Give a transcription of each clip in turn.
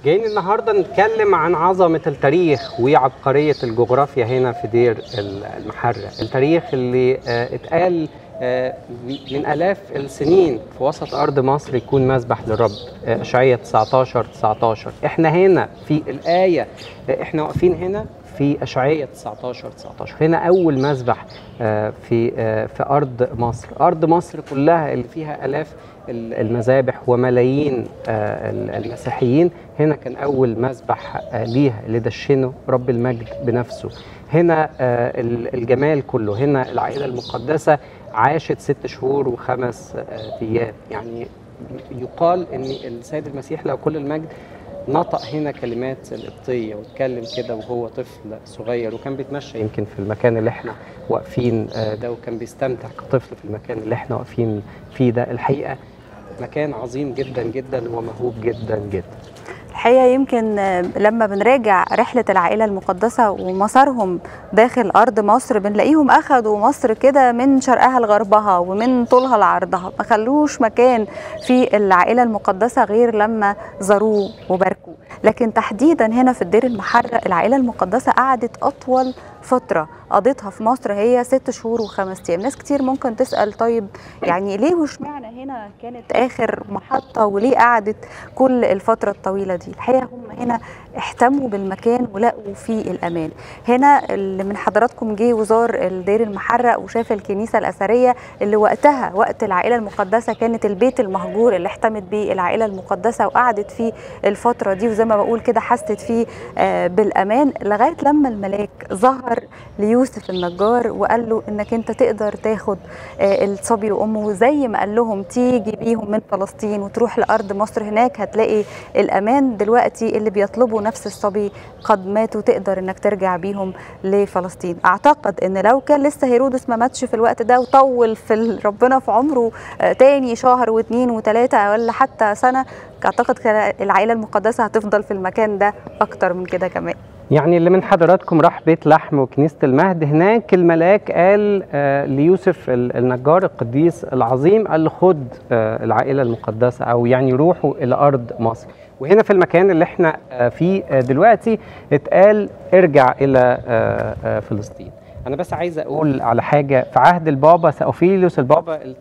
جايين النهارده نتكلم عن عظمه التاريخ وعبقريه الجغرافيا هنا في دير المحرة التاريخ اللي آه، اتقال آه، من آلاف السنين في وسط أرض مصر يكون مسبح للرب آه، إشعية 19 19 إحنا هنا في الآية آه، إحنا واقفين هنا في أشعية 19 19 هنا أول مسبح آه، في آه، في أرض مصر أرض مصر كلها اللي فيها آلاف ال- المذابح وملايين آه، ال- المسيحيين هنا كان أول مسبح آه، ليها اللي دشنه رب المجد بنفسه هنا آه، ال- الجمال كله هنا العائلة المقدسة عاشت ست شهور وخمس آه، أيام يعني يقال ان السيد المسيح له كل المجد نطق هنا كلمات القبطية واتكلم كده وهو طفل صغير وكان بيتمشى يمكن في المكان اللي احنا واقفين آه، ده وكان بيستمتع كطفل في المكان اللي احنا واقفين فيه ده الحقيقة مكان عظيم جدا جدا ومهوب جدا جدا الحقيقه يمكن آه، لما بنراجع رحله العائله المقدسه ومسارهم داخل ارض مصر بنلاقيهم اخذوا مصر كده من شرقها لغربها ومن طولها لعرضها ما خلوش مكان في العائله المقدسه غير لما زاروه وباركوه لكن تحديدا هنا في الدير المحرق العائله المقدسه قعدت اطول فتره قضيتها في مصر هي ست شهور وخمس ايام ناس كتير ممكن تسال طيب يعني ليه واشمعنى هنا كانت اخر محطه وليه قعدت كل الفتره الطويله دي الحقيقه هم هنا اهتموا بالمكان ولقوا فيه الامان هنا اللي من حضراتكم جه وزار الدير المحرق وشاف الكنيسه الاثريه اللي وقتها وقت العائله المقدسه كانت البيت المهجور اللي احتمت بيه العائله المقدسه وقعدت فيه الفتره دي وزي ما بقول كده حست فيه آه، بالامان لغايه لما الملاك ظهر ليوسف النجار وقال له انك انت تقدر تاخد آه، الصبي وامه زي ما قال لهم تيجي بيهم من فلسطين وتروح لارض مصر هناك هتلاقي الامان دلوقتي اللي بيطلبوا نفس الصبي قد ماتوا تقدر انك ترجع بيهم لفلسطين اعتقد ان لو كان لسه هيرودس ما ماتش في الوقت ده وطول في ال- ربنا في عمره آه، تاني شهر واثنين وثلاثه ولا حتى سنه اعتقد كان العائله المقدسه هتفضل في المكان ده اكتر من كده كمان يعني اللي من حضراتكم راح بيت لحم وكنيسة المهد هناك الملاك قال آه، ليوسف ال- النجار القديس العظيم قال له خد آه، العائلة المقدسة أو يعني روحوا إلى أرض مصر وهنا في المكان اللي احنا آه، فيه آه، دلوقتي اتقال ارجع إلى آه، آه، فلسطين أنا بس عايز أقول على حاجة في عهد البابا سأوفيليوس البابا ال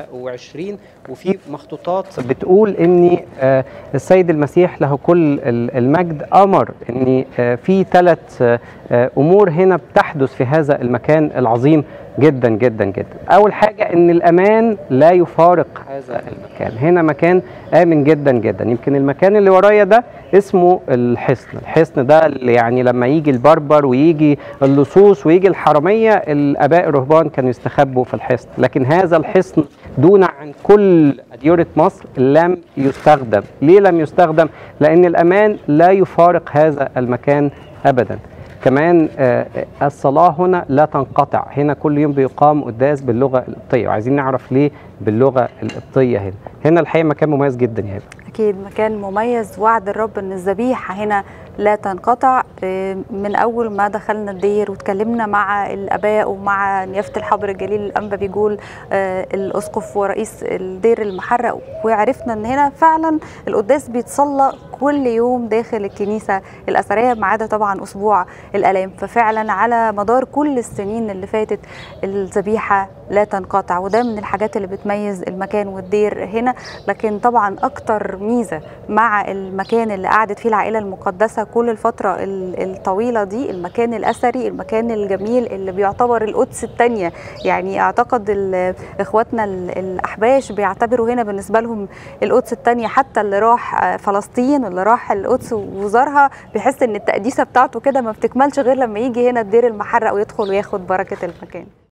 23 وفي مخطوطات بتقول إن آه، السيد المسيح له كل ال- المجد أمر إن آه، في ثلاث أمور هنا بتحدث في هذا المكان العظيم جدا جدا جدا أول حاجة إن الأمان لا يفارق هذا المكان هنا مكان آمن جدا جدا يمكن المكان اللي ورايا ده اسمه الحصن الحصن ده اللي يعني لما يجي البربر ويجي اللصوص ويجي الحرامية الآباء الرهبان كانوا يستخبوا في الحصن لكن هذا الحصن دون عن كل أديرة مصر لم يستخدم ليه لم يستخدم؟ لأن الأمان لا يفارق هذا المكان أبدا كمان آه، الصلاة هنا لا تنقطع هنا كل يوم بيقام قداس باللغة القبطية وعايزين نعرف ليه باللغة القبطية هنا هنا الحقيقة مكان مميز جدا يا هبة أكيد مكان مميز وعد الرب إن الذبيحة هنا لا تنقطع آه، من أول ما دخلنا الدير واتكلمنا مع الآباء ومع نيافة الحبر الجليل الأنبا بيقول آه، الأسقف ورئيس الدير المحرق وعرفنا إن هنا فعلا القداس بيتصلى كل يوم داخل الكنيسة الأثرية ما عدا طبعا أسبوع الآلام ففعلا على مدار كل السنين اللي فاتت الذبيحة لا تنقطع وده من الحاجات اللي بتميز المكان والدير هنا لكن طبعا أكتر ميزة مع المكان اللي قعدت فيه العائلة المقدسة كل الفترة ال- الطويلة دي المكان الأثري المكان الجميل اللي بيعتبر القدس الثانية يعني أعتقد ال- إخواتنا ال- الأحباش بيعتبروا هنا بالنسبة لهم القدس الثانية حتى اللي راح آه، فلسطين اللي راح القدس وزارها بيحس إن التقديسة بتاعته كده ما بتكملش غير لما يجي هنا الدير المحرق ويدخل وياخد بركة المكان